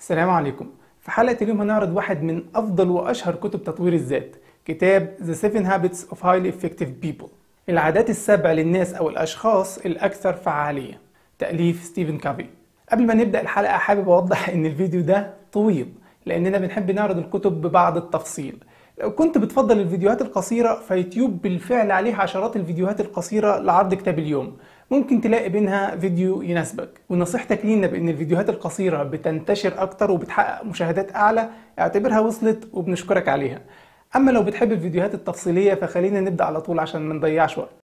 السلام عليكم في حلقة اليوم هنعرض واحد من أفضل وأشهر كتب تطوير الذات كتاب The Seven Habits of Highly Effective People العادات السبع للناس أو الأشخاص الأكثر فعالية تأليف ستيفن كافي قبل ما نبدأ الحلقة حابب أوضح إن الفيديو ده طويل لأننا بنحب نعرض الكتب ببعض التفصيل لو كنت بتفضل الفيديوهات القصيرة فيوتيوب بالفعل عليه عشرات الفيديوهات القصيرة لعرض كتاب اليوم ممكن تلاقي بينها فيديو يناسبك ونصيحتك لينا بان الفيديوهات القصيرة بتنتشر اكتر وبتحقق مشاهدات اعلى اعتبرها وصلت وبنشكرك عليها اما لو بتحب الفيديوهات التفصيلية فخلينا نبدأ على طول عشان ما نضيعش وقت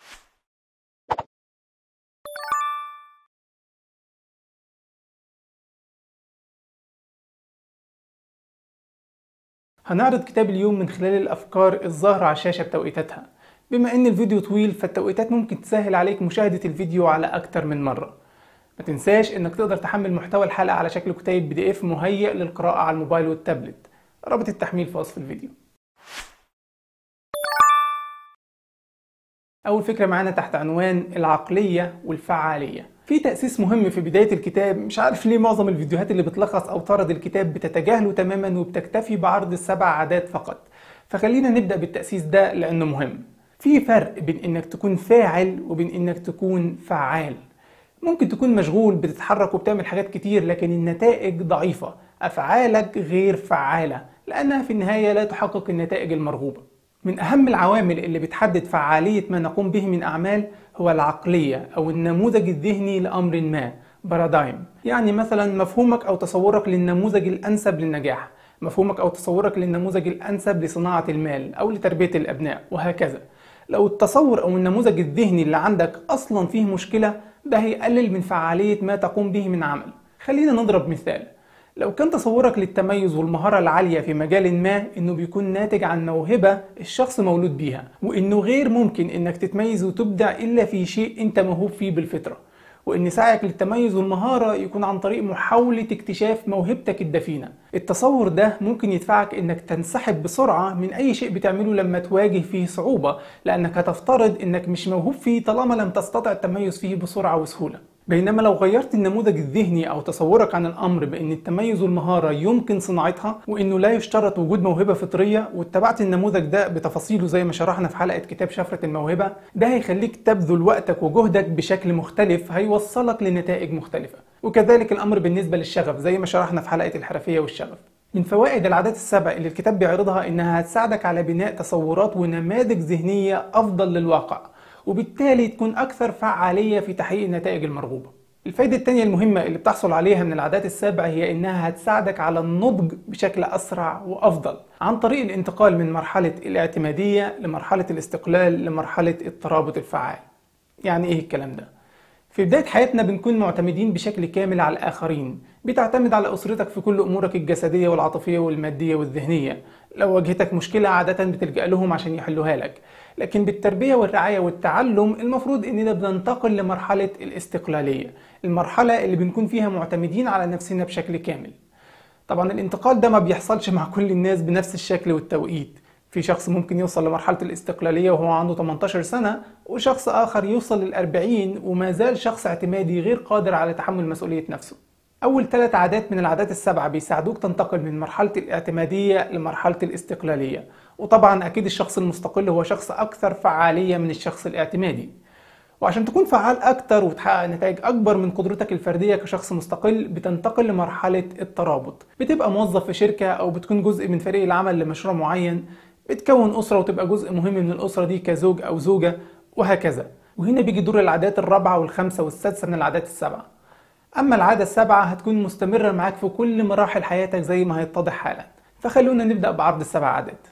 هنعرض كتاب اليوم من خلال الأفكار الظاهرة على الشاشة بتوقيتاتها بما ان الفيديو طويل فالتوقيتات ممكن تسهل عليك مشاهدة الفيديو على أكتر من مرة ما تنساش انك تقدر تحمل محتوى الحلقة على شكل كتيب بي دي اف مهيئ للقراءة على الموبايل والتابلت رابط التحميل في وصف الفيديو أول فكرة معانا تحت عنوان العقلية والفعالية في تأسيس مهم في بداية الكتاب مش عارف ليه معظم الفيديوهات اللي بتلخص أو تعرض الكتاب بتتجاهله تماما وبتكتفي بعرض السبع عادات فقط فخلينا نبدأ بالتأسيس ده لأنه مهم في فرق بين انك تكون فاعل وبين انك تكون فعال ممكن تكون مشغول بتتحرك وبتعمل حاجات كتير لكن النتائج ضعيفة أفعالك غير فعالة لأنها في النهاية لا تحقق النتائج المرغوبة من أهم العوامل اللي بتحدد فعالية ما نقوم به من أعمال هو العقلية أو النموذج الذهني لأمر ما بارادايم يعني مثلا مفهومك أو تصورك للنموذج الأنسب للنجاح مفهومك أو تصورك للنموذج الأنسب لصناعة المال أو لتربية الأبناء وهكذا لو التصور أو النموذج الذهني اللي عندك أصلا فيه مشكلة ده هيقلل من فعالية ما تقوم به من عمل خلينا نضرب مثال لو كان تصورك للتميز والمهارة العالية في مجال ما انه بيكون ناتج عن موهبة الشخص مولود بيها وانه غير ممكن انك تتميز وتبدع الا في شيء انت موهوب فيه بالفطرة وان سعيك للتميز والمهارة يكون عن طريق محاولة اكتشاف موهبتك الدفينة التصور ده ممكن يدفعك انك تنسحب بسرعة من اي شيء بتعمله لما تواجه فيه صعوبة لانك هتفترض انك مش موهوب فيه طالما لم تستطع التميز فيه بسرعة وسهولة بينما لو غيرت النموذج الذهني او تصورك عن الامر بان التميز والمهاره يمكن صناعتها وانه لا يشترط وجود موهبه فطريه واتبعت النموذج ده بتفاصيله زي ما شرحنا في حلقه كتاب شفره الموهبه ده هيخليك تبذل وقتك وجهدك بشكل مختلف هيوصلك لنتائج مختلفه وكذلك الامر بالنسبه للشغف زي ما شرحنا في حلقه الحرفيه والشغف من فوائد العادات السبع اللي الكتاب بيعرضها انها هتساعدك على بناء تصورات ونماذج ذهنيه افضل للواقع وبالتالي تكون أكثر فعالية في تحقيق النتائج المرغوبة. الفائدة التانية المهمة اللي بتحصل عليها من العادات السبع هي إنها هتساعدك على النضج بشكل أسرع وأفضل عن طريق الانتقال من مرحلة الاعتمادية لمرحلة الاستقلال لمرحلة الترابط الفعال. يعني إيه الكلام ده؟ في بداية حياتنا بنكون معتمدين بشكل كامل على الآخرين بتعتمد على أسرتك في كل أمورك الجسدية والعاطفية والمادية والذهنية لو واجهتك مشكلة عادة بتلجأ لهم عشان يحلوها لك لكن بالتربية والرعاية والتعلم المفروض إننا بننتقل لمرحلة الاستقلالية المرحلة اللي بنكون فيها معتمدين على نفسنا بشكل كامل طبعا الانتقال ده ما بيحصلش مع كل الناس بنفس الشكل والتوقيت في شخص ممكن يوصل لمرحلة الاستقلالية وهو عنده 18 سنة وشخص آخر يوصل للأربعين وما زال شخص اعتمادي غير قادر على تحمل مسؤولية نفسه أول ثلاث عادات من العادات السبعة بيساعدوك تنتقل من مرحلة الاعتمادية لمرحلة الاستقلالية وطبعا أكيد الشخص المستقل هو شخص أكثر فعالية من الشخص الاعتمادي وعشان تكون فعال أكتر وتحقق نتائج أكبر من قدرتك الفردية كشخص مستقل بتنتقل لمرحلة الترابط بتبقى موظف في شركة أو بتكون جزء من فريق العمل لمشروع معين بتكون أسرة وتبقى جزء مهم من الأسرة دي كزوج أو زوجة وهكذا وهنا بيجي دور العادات الرابعة والخامسة والسادسة من العادات السبعة أما العادة السبعة هتكون مستمرة معاك في كل مراحل حياتك زي ما هيتضح حالا فخلونا نبدأ بعرض السبع عادات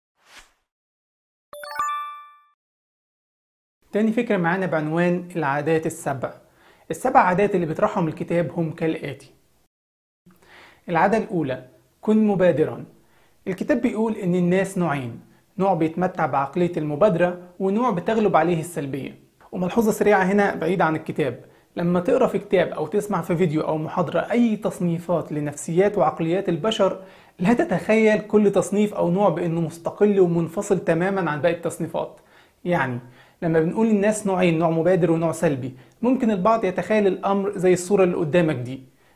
تاني فكرة معانا بعنوان العادات السبع السبع عادات اللي بيطرحهم الكتاب هم كالآتي العادة الأولى كن مبادرا الكتاب بيقول إن الناس نوعين نوع بيتمتع بعقلية المبادرة ونوع بتغلب عليه السلبية وملحوظة سريعة هنا بعيدة عن الكتاب لما تقرا في كتاب او تسمع في فيديو او محاضره اي تصنيفات لنفسيات وعقليات البشر لا تتخيل كل تصنيف او نوع بانه مستقل ومنفصل تماما عن باقي التصنيفات يعني لما بنقول الناس نوعين نوع مبادر ونوع سلبي ممكن البعض يتخيل الامر زي الصوره اللي قدامك دي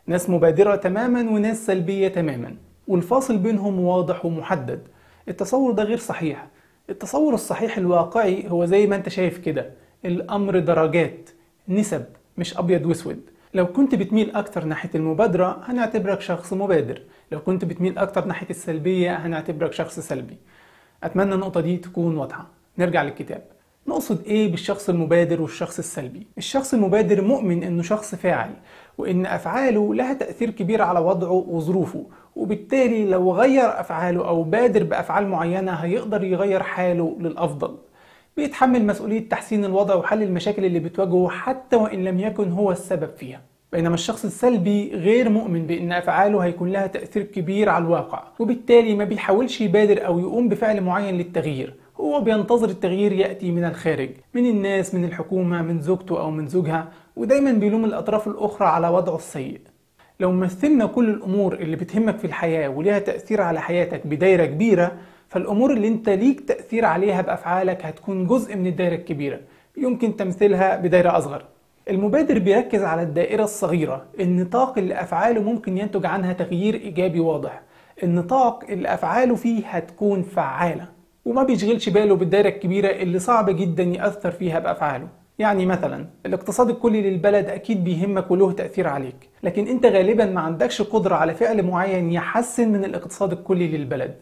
ناس مبادرة تماما وناس سلبية تماما والفاصل بينهم واضح ومحدد التصور ده غير صحيح التصور الصحيح الواقعي هو زي ما انت شايف كده الأمر درجات نسب مش أبيض واسود لو كنت بتميل أكتر ناحية المبادرة هنعتبرك شخص مبادر لو كنت بتميل أكتر ناحية السلبية هنعتبرك شخص سلبي أتمنى النقطة دي تكون واضحة نرجع للكتاب نقصد ايه بالشخص المبادر والشخص السلبي الشخص المبادر مؤمن انه شخص فاعل وان افعاله لها تاثير كبير على وضعه وظروفه وبالتالي لو غير افعاله او بادر بافعال معينه هيقدر يغير حاله للافضل بيتحمل مسؤوليه تحسين الوضع وحل المشاكل اللي بتواجهه حتى وان لم يكن هو السبب فيها بينما الشخص السلبي غير مؤمن بان افعاله هيكون لها تاثير كبير على الواقع وبالتالي ما بيحاولش يبادر او يقوم بفعل معين للتغيير هو بينتظر التغيير يأتي من الخارج من الناس من الحكومة من زوجته أو من زوجها ودايما بيلوم الأطراف الأخرى على وضعه السيء لو مثلنا كل الأمور اللي بتهمك في الحياة وليها تأثير على حياتك بدايرة كبيرة فالأمور اللي انت ليك تأثير عليها بأفعالك هتكون جزء من الدايرة الكبيرة يمكن تمثيلها بدايرة أصغر المبادر بيركز على الدائرة الصغيرة النطاق اللي أفعاله ممكن ينتج عنها تغيير إيجابي واضح النطاق اللي أفعاله فيه هتكون فعالة وما بيشغلش باله بالدائرة الكبيرة اللي صعب جدا يأثر فيها بأفعاله يعني مثلا الاقتصاد الكلي للبلد أكيد بيهمك وله تأثير عليك لكن أنت غالبا ما عندكش قدرة على فعل معين يحسن من الاقتصاد الكلي للبلد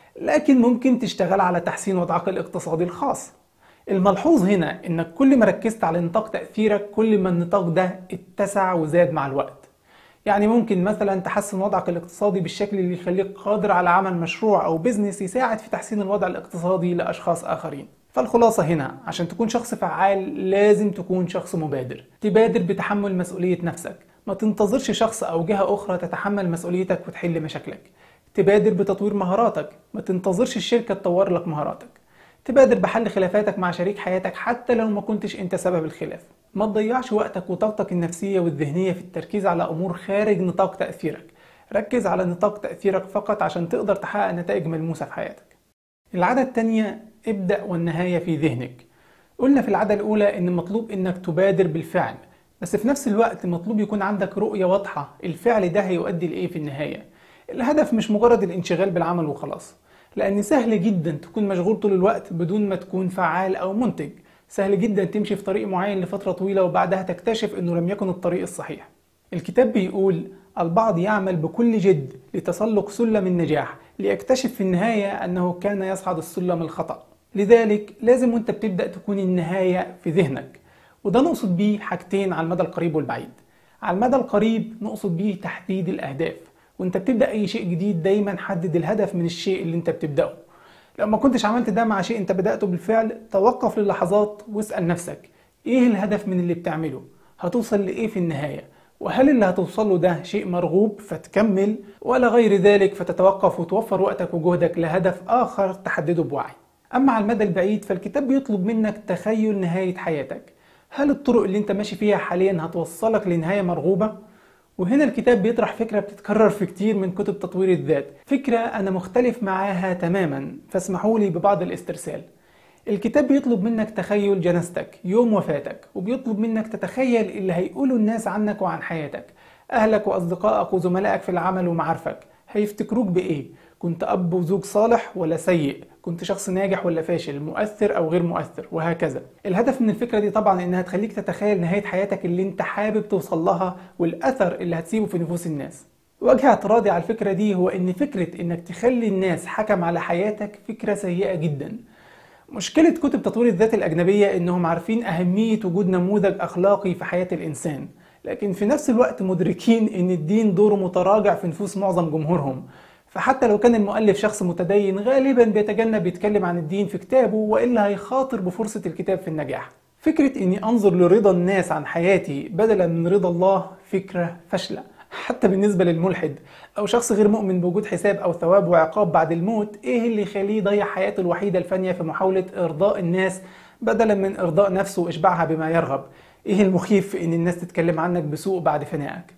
لكن ممكن تشتغل على تحسين وضعك الاقتصادي الخاص الملحوظ هنا انك كل ما ركزت على نطاق تأثيرك كل ما النطاق ده اتسع وزاد مع الوقت يعني ممكن مثلا تحسن وضعك الاقتصادي بالشكل اللي يخليك قادر على عمل مشروع او بزنس يساعد في تحسين الوضع الاقتصادي لاشخاص اخرين فالخلاصة هنا عشان تكون شخص فعال لازم تكون شخص مبادر تبادر بتحمل مسؤولية نفسك ما تنتظرش شخص أو جهة أخرى تتحمل مسؤوليتك وتحل مشاكلك تبادر بتطوير مهاراتك ما تنتظرش الشركة تطور لك مهاراتك تبادر بحل خلافاتك مع شريك حياتك حتى لو ما كنتش انت سبب الخلاف ما تضيعش وقتك وطاقتك النفسية والذهنية في التركيز على أمور خارج نطاق تأثيرك ركز على نطاق تأثيرك فقط عشان تقدر تحقق نتائج ملموسة في حياتك العادة التانية ابدأ والنهاية في ذهنك قلنا في العادة الأولى إن مطلوب إنك تبادر بالفعل بس في نفس الوقت مطلوب يكون عندك رؤية واضحة الفعل ده هيؤدي لإيه في النهاية الهدف مش مجرد الانشغال بالعمل وخلاص لأن سهل جدا تكون مشغول طول الوقت بدون ما تكون فعال أو منتج سهل جدا تمشي في طريق معين لفترة طويلة وبعدها تكتشف أنه لم يكن الطريق الصحيح الكتاب بيقول البعض يعمل بكل جد لتسلق سلم النجاح ليكتشف في النهاية أنه كان يصعد السلم الخطأ لذلك لازم وانت بتبدأ تكون النهاية في ذهنك وده نقصد بيه حاجتين على المدى القريب والبعيد على المدى القريب نقصد بيه تحديد الأهداف وانت بتبدأ أي شيء جديد دايما حدد الهدف من الشيء اللي انت بتبدأه لو ما كنتش عملت ده مع شيء انت بدأته بالفعل توقف للحظات واسأل نفسك ايه الهدف من اللي بتعمله هتوصل لإيه في النهاية وهل اللي هتوصل له ده شيء مرغوب فتكمل ولا غير ذلك فتتوقف وتوفر وقتك وجهدك لهدف آخر تحدده بوعي أما على المدى البعيد فالكتاب بيطلب منك تخيل نهاية حياتك هل الطرق اللي انت ماشي فيها حاليا هتوصلك لنهاية مرغوبة؟ وهنا الكتاب بيطرح فكرة بتتكرر في كتير من كتب تطوير الذات فكرة أنا مختلف معاها تماما فاسمحوا لي ببعض الاسترسال الكتاب بيطلب منك تخيل جنازتك يوم وفاتك وبيطلب منك تتخيل اللي هيقوله الناس عنك وعن حياتك أهلك وأصدقائك وزملائك في العمل ومعارفك هيفتكروك بإيه؟ كنت أب وزوج صالح ولا سيء؟ كنت شخص ناجح ولا فاشل؟ مؤثر أو غير مؤثر؟ وهكذا. الهدف من الفكرة دي طبعا إنها تخليك تتخيل نهاية حياتك اللي أنت حابب توصل لها والأثر اللي هتسيبه في نفوس الناس. وجه اعتراضي على الفكرة دي هو إن فكرة إنك تخلي الناس حكم على حياتك فكرة سيئة جدا. مشكلة كتب تطوير الذات الأجنبية إنهم عارفين أهمية وجود نموذج أخلاقي في حياة الإنسان لكن في نفس الوقت مدركين إن الدين دوره متراجع في نفوس معظم جمهورهم فحتى لو كان المؤلف شخص متدين غالبا بيتجنب يتكلم عن الدين في كتابه وإلا هيخاطر بفرصة الكتاب في النجاح فكرة إني أنظر لرضا الناس عن حياتي بدلا من رضا الله فكرة فاشلة حتى بالنسبة للملحد أو شخص غير مؤمن بوجود حساب أو ثواب وعقاب بعد الموت إيه اللي يخليه يضيع حياته الوحيدة الفانية في محاولة إرضاء الناس بدلا من إرضاء نفسه وإشباعها بما يرغب إيه المخيف في إن الناس تتكلم عنك بسوء بعد فنائك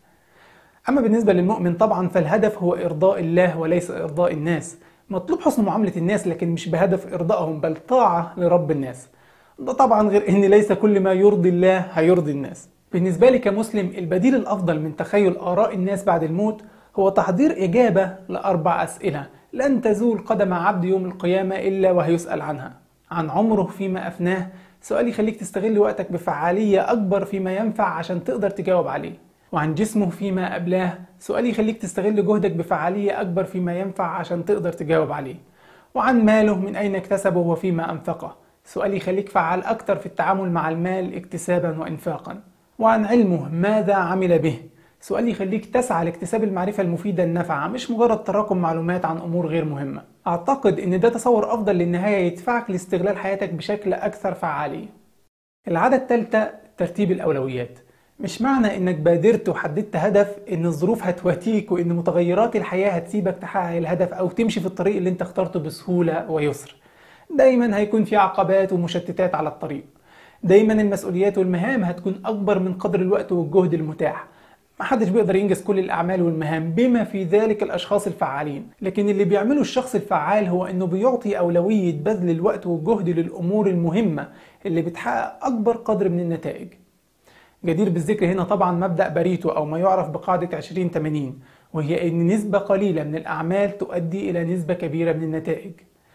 أما بالنسبة للمؤمن طبعا فالهدف هو إرضاء الله وليس إرضاء الناس مطلوب حسن معاملة الناس لكن مش بهدف إرضائهم بل طاعة لرب الناس ده طبعا غير إن ليس كل ما يرضي الله هيرضي الناس بالنسبة لي كمسلم البديل الأفضل من تخيل آراء الناس بعد الموت هو تحضير إجابة لأربع أسئلة لن تزول قدم عبد يوم القيامة إلا وهيسأل عنها عن عمره فيما أفناه سؤال يخليك تستغل وقتك بفعالية أكبر فيما ينفع عشان تقدر تجاوب عليه وعن جسمه فيما أبلاه سؤال يخليك تستغل جهدك بفعالية أكبر فيما ينفع عشان تقدر تجاوب عليه وعن ماله من أين اكتسبه وفيما أنفقه سؤال يخليك فعال أكتر في التعامل مع المال اكتسابا وإنفاقا وعن علمه ماذا عمل به سؤال يخليك تسعى لاكتساب المعرفة المفيدة النافعة مش مجرد تراكم معلومات عن أمور غير مهمة أعتقد إن ده تصور أفضل للنهاية يدفعك لاستغلال حياتك بشكل أكثر فعالية العادة الثالثة ترتيب الأولويات مش معنى إنك بادرت وحددت هدف إن الظروف هتواتيك وإن متغيرات الحياة هتسيبك تحقق الهدف أو تمشي في الطريق اللي أنت اخترته بسهولة ويسر دايما هيكون في عقبات ومشتتات على الطريق دايما المسؤوليات والمهام هتكون أكبر من قدر الوقت والجهد المتاح محدش بيقدر ينجز كل الأعمال والمهام بما في ذلك الأشخاص الفعالين لكن اللي بيعمله الشخص الفعال هو أنه بيعطي أولوية بذل الوقت والجهد للأمور المهمة اللي بتحقق أكبر قدر من النتائج جدير بالذكر هنا طبعا مبدأ باريتو أو ما يعرف بقاعدة 20 80 وهي أن نسبة قليلة من الأعمال تؤدي إلى نسبة كبيرة من النتائج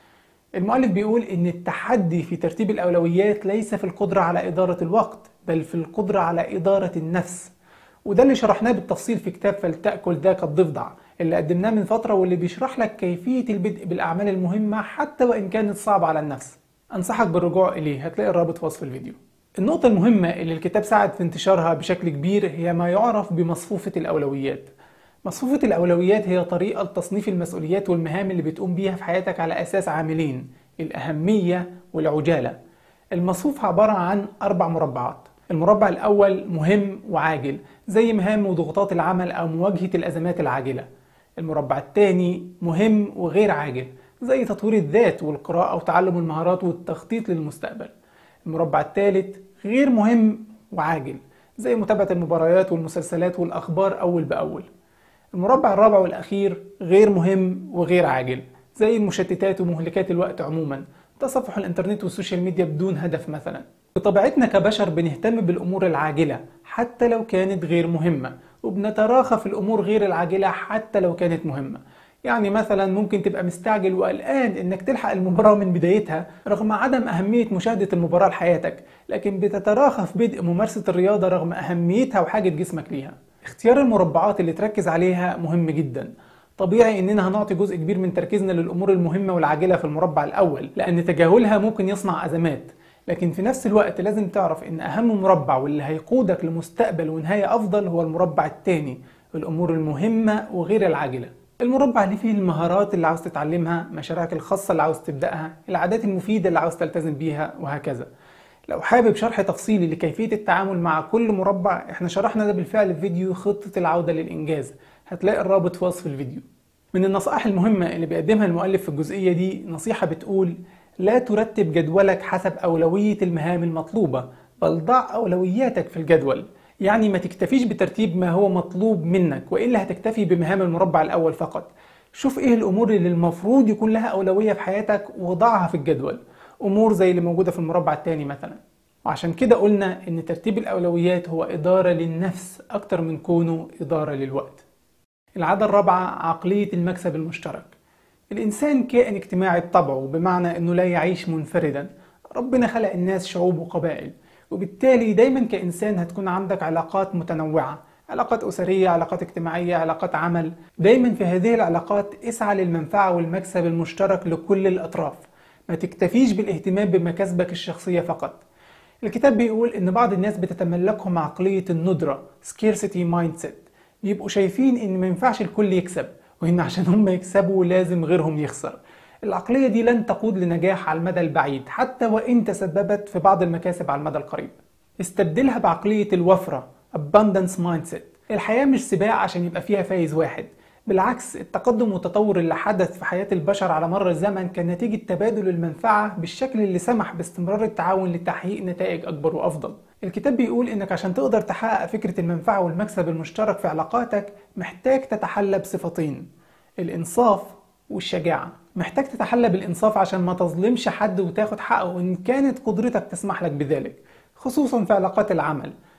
المؤلف بيقول إن التحدي في ترتيب الأولويات ليس في القدرة على إدارة الوقت بل في القدرة على إدارة النفس وده اللي شرحناه بالتفصيل في كتاب فلتأكل ذاك الضفدع اللي قدمناه من فترة واللي بيشرح لك كيفية البدء بالأعمال المهمة حتى وإن كانت صعبة على النفس أنصحك بالرجوع إليه هتلاقي الرابط في وصف الفيديو النقطة المهمة اللي الكتاب ساعد في انتشارها بشكل كبير هي ما يعرف بمصفوفة الأولويات مصفوفة الأولويات هي طريقة لتصنيف المسؤوليات والمهام اللي بتقوم بيها في حياتك على أساس عاملين الأهمية والعجالة المصفوف عبارة عن أربع مربعات المربع الأول مهم وعاجل زي مهام وضغوطات العمل أو مواجهة الأزمات العاجلة المربع الثاني مهم وغير عاجل زي تطوير الذات والقراءة وتعلم المهارات والتخطيط للمستقبل المربع الثالث غير مهم وعاجل زي متابعة المباريات والمسلسلات والأخبار أول بأول المربع الرابع والأخير غير مهم وغير عاجل زي المشتتات ومهلكات الوقت عموما تصفح الإنترنت والسوشيال ميديا بدون هدف مثلا بطبيعتنا كبشر بنهتم بالأمور العاجلة حتى لو كانت غير مهمة وبنتراخى في الأمور غير العاجلة حتى لو كانت مهمة يعني مثلا ممكن تبقى مستعجل وقلقان انك تلحق المباراة من بدايتها رغم عدم اهمية مشاهدة المباراة لحياتك لكن بتتراخى في بدء ممارسة الرياضة رغم اهميتها وحاجة جسمك ليها اختيار المربعات اللي تركز عليها مهم جدا طبيعي اننا هنعطي جزء كبير من تركيزنا للامور المهمة والعاجلة في المربع الاول لان تجاهلها ممكن يصنع ازمات لكن في نفس الوقت لازم تعرف ان اهم مربع واللي هيقودك لمستقبل ونهاية افضل هو المربع الثاني الامور المهمة وغير العاجلة المربع اللي فيه المهارات اللي عاوز تتعلمها مشاريعك الخاصة اللي عاوز تبدأها العادات المفيدة اللي عاوز تلتزم بيها وهكذا لو حابب شرح تفصيلي لكيفية التعامل مع كل مربع احنا شرحنا ده بالفعل في فيديو خطة العودة للإنجاز هتلاقي الرابط في وصف الفيديو من النصائح المهمة اللي بيقدمها المؤلف في الجزئية دي نصيحة بتقول لا ترتب جدولك حسب أولوية المهام المطلوبة بل ضع أولوياتك في الجدول يعني ما تكتفيش بترتيب ما هو مطلوب منك وإلا هتكتفي بمهام المربع الأول فقط شوف إيه الأمور اللي المفروض يكون لها أولوية في حياتك وضعها في الجدول أمور زي اللي موجودة في المربع الثاني مثلا وعشان كده قلنا إن ترتيب الأولويات هو إدارة للنفس أكتر من كونه إدارة للوقت العادة الرابعة عقلية المكسب المشترك الإنسان كائن اجتماعي بطبعه بمعنى أنه لا يعيش منفردا ربنا خلق الناس شعوب وقبائل وبالتالي دايما كإنسان هتكون عندك علاقات متنوعة علاقات أسرية علاقات اجتماعية علاقات عمل دايما في هذه العلاقات اسعى للمنفعة والمكسب المشترك لكل الأطراف ما تكتفيش بالاهتمام بمكاسبك الشخصية فقط الكتاب بيقول إن بعض الناس بتتملكهم عقلية الندرة scarcity mindset بيبقوا شايفين إن ما ينفعش الكل يكسب وإن عشان هم يكسبوا لازم غيرهم يخسر العقلية دي لن تقود لنجاح على المدى البعيد حتى وإن تسببت في بعض المكاسب على المدى القريب استبدلها بعقلية الوفرة abundance mindset الحياة مش سباق عشان يبقى فيها فايز واحد بالعكس التقدم والتطور اللي حدث في حياة البشر على مر الزمن كان نتيجة تبادل المنفعة بالشكل اللي سمح باستمرار التعاون لتحقيق نتائج أكبر وأفضل الكتاب بيقول إنك عشان تقدر تحقق فكرة المنفعة والمكسب المشترك في علاقاتك محتاج تتحلى بصفتين الإنصاف والشجاعة محتاج تتحلى بالإنصاف عشان ما تظلمش حد وتاخد حقه إن كانت قدرتك تسمح لك بذلك خصوصا في علاقات العمل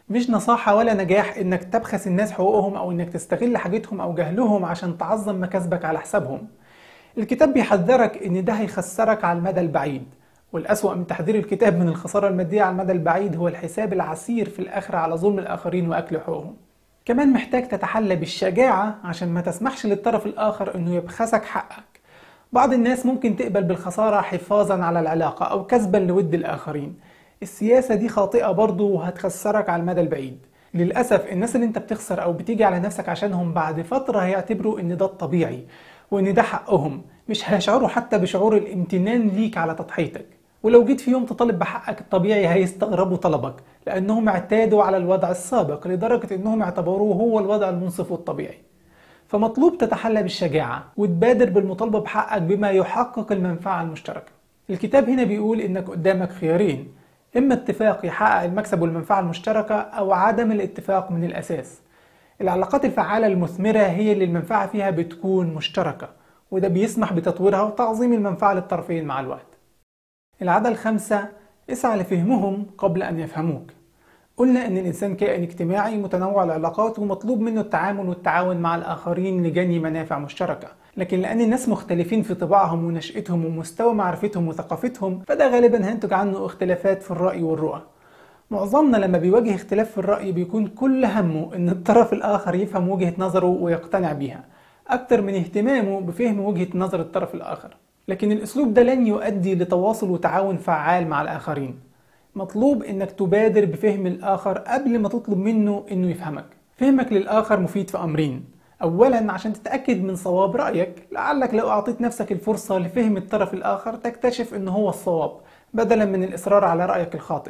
مش نصاحة ولا نجاح انك تبخس الناس حقوقهم او انك تستغل حاجتهم او جهلهم عشان تعظم مكاسبك على حسابهم الكتاب بيحذرك ان ده هيخسرك على المدى البعيد والأسوأ من تحذير الكتاب من الخسارة المادية على المدى البعيد هو الحساب العسير في الآخرة على ظلم الآخرين وأكل حقوقهم كمان محتاج تتحلى بالشجاعة عشان ما تسمحش للطرف الآخر إنه يبخسك حقك بعض الناس ممكن تقبل بالخسارة حفاظا على العلاقة أو كسبا لود الآخرين السياسة دي خاطئة برضه وهتخسرك على المدى البعيد للأسف الناس اللي انت بتخسر أو بتيجي على نفسك عشانهم بعد فترة هيعتبروا إن ده الطبيعي وإن ده حقهم مش هيشعروا حتى بشعور الامتنان ليك على تضحيتك ولو جيت في يوم تطالب بحقك الطبيعي هيستغربوا طلبك لأنهم اعتادوا على الوضع السابق لدرجة أنهم اعتبروه هو الوضع المنصف والطبيعي فمطلوب تتحلى بالشجاعة وتبادر بالمطالبة بحقك بما يحقق المنفعة المشتركة الكتاب هنا بيقول إنك قدامك خيارين إما اتفاق يحقق المكسب والمنفعة المشتركة أو عدم الاتفاق من الأساس العلاقات الفعالة المثمرة هي اللي المنفعة فيها بتكون مشتركة وده بيسمح بتطويرها وتعظيم المنفعة للطرفين مع الوقت العادة الخامسة اسعى لفهمهم قبل أن يفهموك قلنا أن الإنسان كائن اجتماعي متنوع العلاقات ومطلوب منه التعامل والتعاون مع الآخرين لجني منافع مشتركة لكن لأن الناس مختلفين في طباعهم ونشأتهم ومستوى معرفتهم وثقافتهم فده غالبا هينتج عنه اختلافات في الرأي والرؤى معظمنا لما بيواجه اختلاف في الرأي بيكون كل همه أن الطرف الآخر يفهم وجهة نظره ويقتنع بيها أكتر من اهتمامه بفهم وجهة نظر الطرف الآخر لكن الأسلوب ده لن يؤدي لتواصل وتعاون فعال مع الآخرين مطلوب انك تبادر بفهم الاخر قبل ما تطلب منه انه يفهمك فهمك للاخر مفيد في امرين اولا عشان تتاكد من صواب رايك لعلك لو اعطيت نفسك الفرصه لفهم الطرف الاخر تكتشف ان هو الصواب بدلا من الاصرار على رايك الخاطئ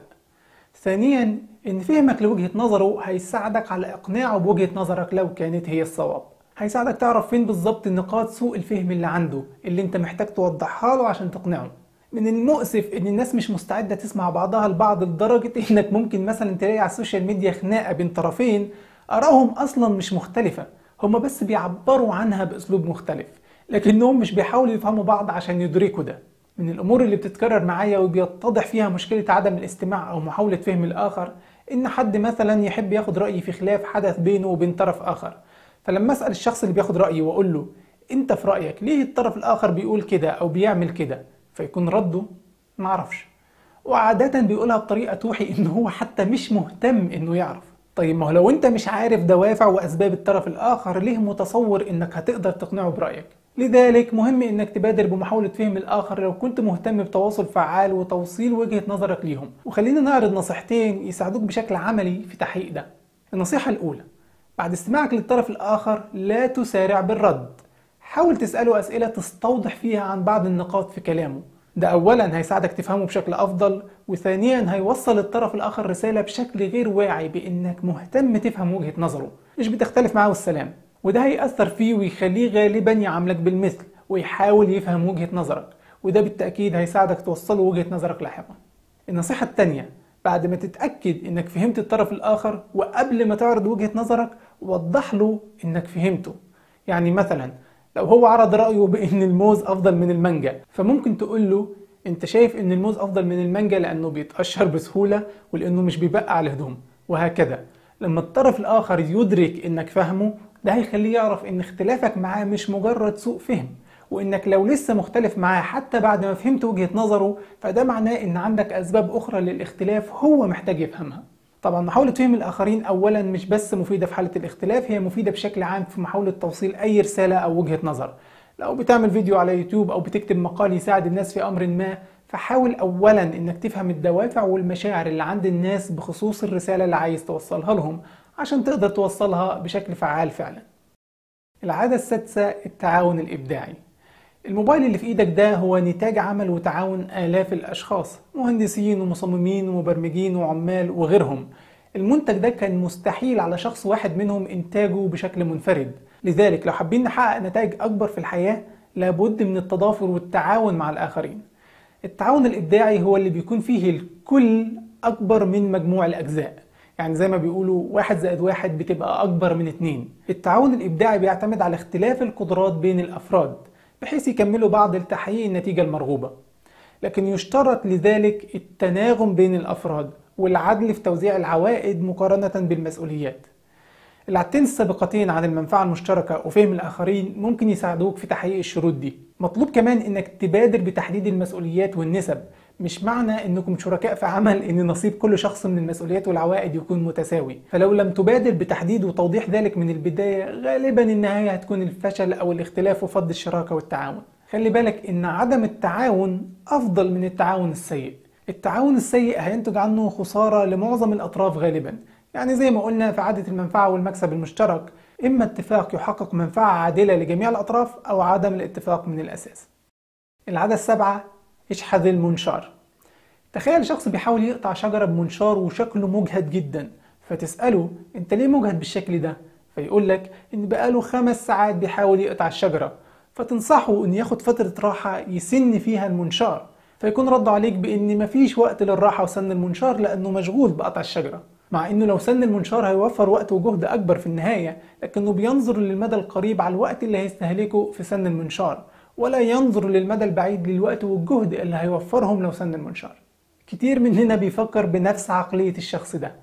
ثانيا ان فهمك لوجهه نظره هيساعدك على اقناعه بوجهه نظرك لو كانت هي الصواب هيساعدك تعرف فين بالظبط نقاط سوء الفهم اللي عنده اللي انت محتاج توضحها له عشان تقنعه من المؤسف ان الناس مش مستعدة تسمع بعضها البعض لدرجة انك ممكن مثلا تلاقي على السوشيال ميديا خناقة بين طرفين ارائهم اصلا مش مختلفة هما بس بيعبروا عنها باسلوب مختلف لكنهم مش بيحاولوا يفهموا بعض عشان يدركوا ده من الامور اللي بتتكرر معايا وبيتضح فيها مشكلة عدم الاستماع او محاولة فهم الاخر ان حد مثلا يحب ياخد رأيي في خلاف حدث بينه وبين طرف اخر فلما اسأل الشخص اللي بياخد رأيي واقول له انت في رأيك ليه الطرف الاخر بيقول كده او بيعمل كده فيكون رده معرفش وعادة بيقولها بطريقة توحي إن هو حتى مش مهتم إنه يعرف طيب ما هو لو أنت مش عارف دوافع وأسباب الطرف الآخر ليه متصور إنك هتقدر تقنعه برأيك لذلك مهم إنك تبادر بمحاولة فهم الآخر لو كنت مهتم بتواصل فعال وتوصيل وجهة نظرك ليهم وخلينا نعرض نصيحتين يساعدوك بشكل عملي في تحقيق ده النصيحة الأولى بعد استماعك للطرف الآخر لا تسارع بالرد حاول تسأله أسئلة تستوضح فيها عن بعض النقاط في كلامه ده أولا هيساعدك تفهمه بشكل أفضل وثانيا هيوصل الطرف الآخر رسالة بشكل غير واعي بإنك مهتم تفهم وجهة نظره مش بتختلف معاه والسلام وده هيأثر فيه ويخليه غالبا يعاملك بالمثل ويحاول يفهم وجهة نظرك وده بالتأكيد هيساعدك توصله وجهة نظرك لاحقا النصيحة التانية بعد ما تتأكد إنك فهمت الطرف الآخر وقبل ما تعرض وجهة نظرك وضح له إنك فهمته يعني مثلا لو هو عرض رأيه بأن الموز أفضل من المانجا فممكن تقول له أنت شايف أن الموز أفضل من المانجا لأنه بيتقشر بسهولة ولأنه مش بيبقى على الهدوم وهكذا لما الطرف الآخر يدرك أنك فاهمه ده هيخليه يعرف أن اختلافك معاه مش مجرد سوء فهم وانك لو لسه مختلف معاه حتى بعد ما فهمت وجهة نظره فده معناه ان عندك اسباب اخرى للاختلاف هو محتاج يفهمها طبعا محاولة فهم الآخرين أولا مش بس مفيدة في حالة الاختلاف هي مفيدة بشكل عام في محاولة توصيل أي رسالة أو وجهة نظر لو بتعمل فيديو على يوتيوب أو بتكتب مقال يساعد الناس في أمر ما فحاول أولا إنك تفهم الدوافع والمشاعر اللي عند الناس بخصوص الرسالة اللي عايز توصلها لهم عشان تقدر توصلها بشكل فعال فعلا العادة السادسة التعاون الإبداعي الموبايل اللي في ايدك ده هو نتاج عمل وتعاون آلاف الأشخاص مهندسين ومصممين ومبرمجين وعمال وغيرهم المنتج ده كان مستحيل على شخص واحد منهم إنتاجه بشكل منفرد لذلك لو حابين نحقق نتائج أكبر في الحياة لابد من التضافر والتعاون مع الآخرين التعاون الإبداعي هو اللي بيكون فيه الكل أكبر من مجموع الأجزاء يعني زي ما بيقولوا واحد زائد واحد بتبقى أكبر من اتنين التعاون الإبداعي بيعتمد على اختلاف القدرات بين الأفراد بحيث يكملوا بعض لتحقيق النتيجة المرغوبة لكن يشترط لذلك التناغم بين الأفراد والعدل في توزيع العوائد مقارنة بالمسؤوليات العادتين السابقتين عن المنفعة المشتركة وفهم الآخرين ممكن يساعدوك في تحقيق الشروط دي مطلوب كمان إنك تبادر بتحديد المسؤوليات والنسب مش معنى انكم شركاء في عمل ان نصيب كل شخص من المسؤوليات والعوائد يكون متساوي فلو لم تبادر بتحديد وتوضيح ذلك من البداية غالبا النهاية هتكون الفشل او الاختلاف وفض الشراكة والتعاون خلي بالك ان عدم التعاون افضل من التعاون السيء التعاون السيء هينتج عنه خسارة لمعظم الاطراف غالبا يعني زي ما قلنا في عادة المنفعة والمكسب المشترك إما اتفاق يحقق منفعة عادلة لجميع الأطراف أو عدم الاتفاق من الأساس العادة السابعة اشحذ المنشار تخيل شخص بيحاول يقطع شجرة بمنشار وشكله مجهد جدا فتسأله انت ليه مجهد بالشكل ده؟ فيقول لك ان بقاله خمس ساعات بيحاول يقطع الشجرة فتنصحه ان ياخد فترة راحة يسن فيها المنشار فيكون رد عليك بان مفيش وقت للراحة وسن المنشار لانه مشغول بقطع الشجرة مع انه لو سن المنشار هيوفر وقت وجهد اكبر في النهاية لكنه بينظر للمدى القريب على الوقت اللي هيستهلكه في سن المنشار ولا ينظر للمدى البعيد للوقت والجهد اللي هيوفرهم لو سن المنشار كتير مننا بيفكر بنفس عقلية الشخص ده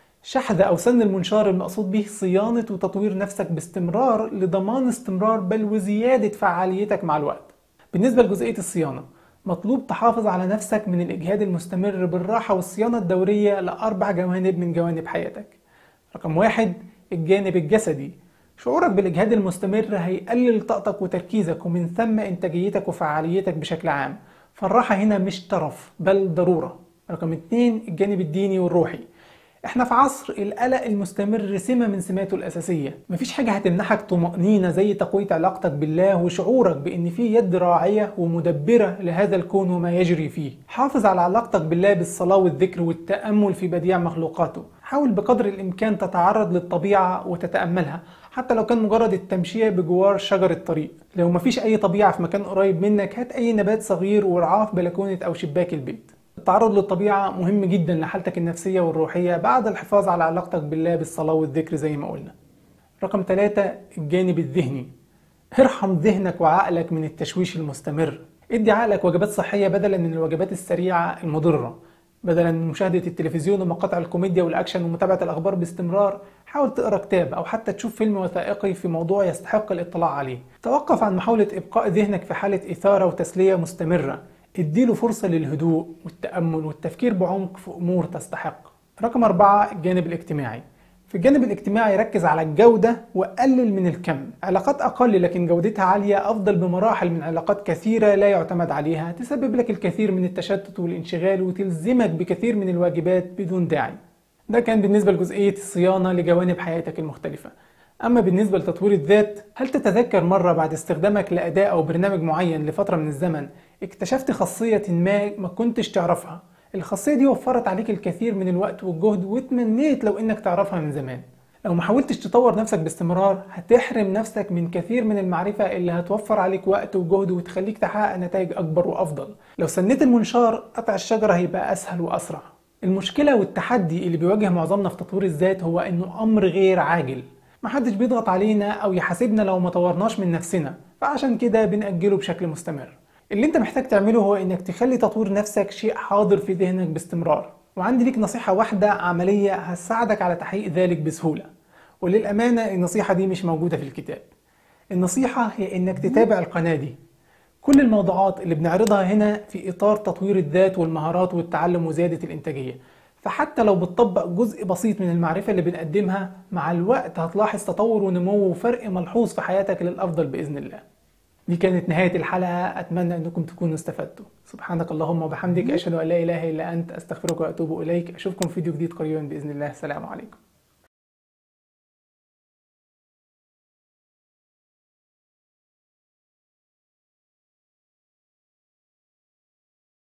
شحذ أو سن المنشار المقصود به صيانة وتطوير نفسك باستمرار لضمان استمرار بل وزيادة فعاليتك مع الوقت بالنسبة لجزئية الصيانة مطلوب تحافظ على نفسك من الإجهاد المستمر بالراحة والصيانة الدورية لأربع جوانب من جوانب حياتك رقم واحد الجانب الجسدي شعورك بالإجهاد المستمر هيقلل طاقتك وتركيزك ومن ثم إنتاجيتك وفعاليتك بشكل عام فالراحة هنا مش طرف بل ضرورة رقم اتنين الجانب الديني والروحي احنا في عصر القلق المستمر سمة من سماته الأساسية مفيش حاجة هتمنحك طمأنينة زي تقوية علاقتك بالله وشعورك بأن في يد راعية ومدبرة لهذا الكون وما يجري فيه حافظ على علاقتك بالله بالصلاة والذكر والتأمل في بديع مخلوقاته حاول بقدر الإمكان تتعرض للطبيعة وتتأملها حتى لو كان مجرد التمشية بجوار شجر الطريق لو مفيش أي طبيعة في مكان قريب منك هات أي نبات صغير وارعاه في بلكونة أو شباك البيت التعرض للطبيعة مهم جدا لحالتك النفسية والروحية بعد الحفاظ على علاقتك بالله بالصلاة والذكر زي ما قلنا رقم ثلاثة الجانب الذهني ارحم ذهنك وعقلك من التشويش المستمر ادي عقلك وجبات صحية بدلا من الوجبات السريعة المضرة بدلا من مشاهدة التلفزيون ومقاطع الكوميديا والأكشن ومتابعة الأخبار باستمرار حاول تقرأ كتاب أو حتى تشوف فيلم وثائقي في موضوع يستحق الاطلاع عليه توقف عن محاولة إبقاء ذهنك في حالة إثارة وتسلية مستمرة اديله فرصة للهدوء والتأمل والتفكير بعمق في أمور تستحق رقم أربعة الجانب الاجتماعي في الجانب الاجتماعي ركز على الجودة وقلل من الكم علاقات أقل لكن جودتها عالية أفضل بمراحل من علاقات كثيرة لا يعتمد عليها تسبب لك الكثير من التشتت والانشغال وتلزمك بكثير من الواجبات بدون داعي ده كان بالنسبة لجزئية الصيانة لجوانب حياتك المختلفة أما بالنسبة لتطوير الذات هل تتذكر مرة بعد استخدامك لأداة أو برنامج معين لفترة من الزمن اكتشفت خاصية ما ما كنتش تعرفها الخاصية دي وفرت عليك الكثير من الوقت والجهد وتمنيت لو انك تعرفها من زمان لو ما حاولتش تطور نفسك باستمرار هتحرم نفسك من كثير من المعرفة اللي هتوفر عليك وقت وجهد وتخليك تحقق نتائج أكبر وأفضل لو سنيت المنشار قطع الشجرة هيبقى أسهل وأسرع المشكلة والتحدي اللي بيواجه معظمنا في تطوير الذات هو إنه أمر غير عاجل محدش بيضغط علينا أو يحاسبنا لو ما طورناش من نفسنا فعشان كده بنأجله بشكل مستمر اللي انت محتاج تعمله هو انك تخلي تطوير نفسك شيء حاضر في ذهنك باستمرار وعندي ليك نصيحة واحدة عملية هتساعدك على تحقيق ذلك بسهولة وللأمانة النصيحة دي مش موجودة في الكتاب النصيحة هي انك تتابع القناة دي كل الموضوعات اللي بنعرضها هنا في إطار تطوير الذات والمهارات والتعلم وزيادة الإنتاجية فحتى لو بتطبق جزء بسيط من المعرفة اللي بنقدمها مع الوقت هتلاحظ تطور ونمو وفرق ملحوظ في حياتك للأفضل بإذن الله دي كانت نهاية الحلقة أتمنى أنكم تكونوا استفدتوا سبحانك اللهم وبحمدك أشهد أن لا إله إلا أنت أستغفرك وأتوب إليك أشوفكم في فيديو جديد قريبا بإذن الله السلام عليكم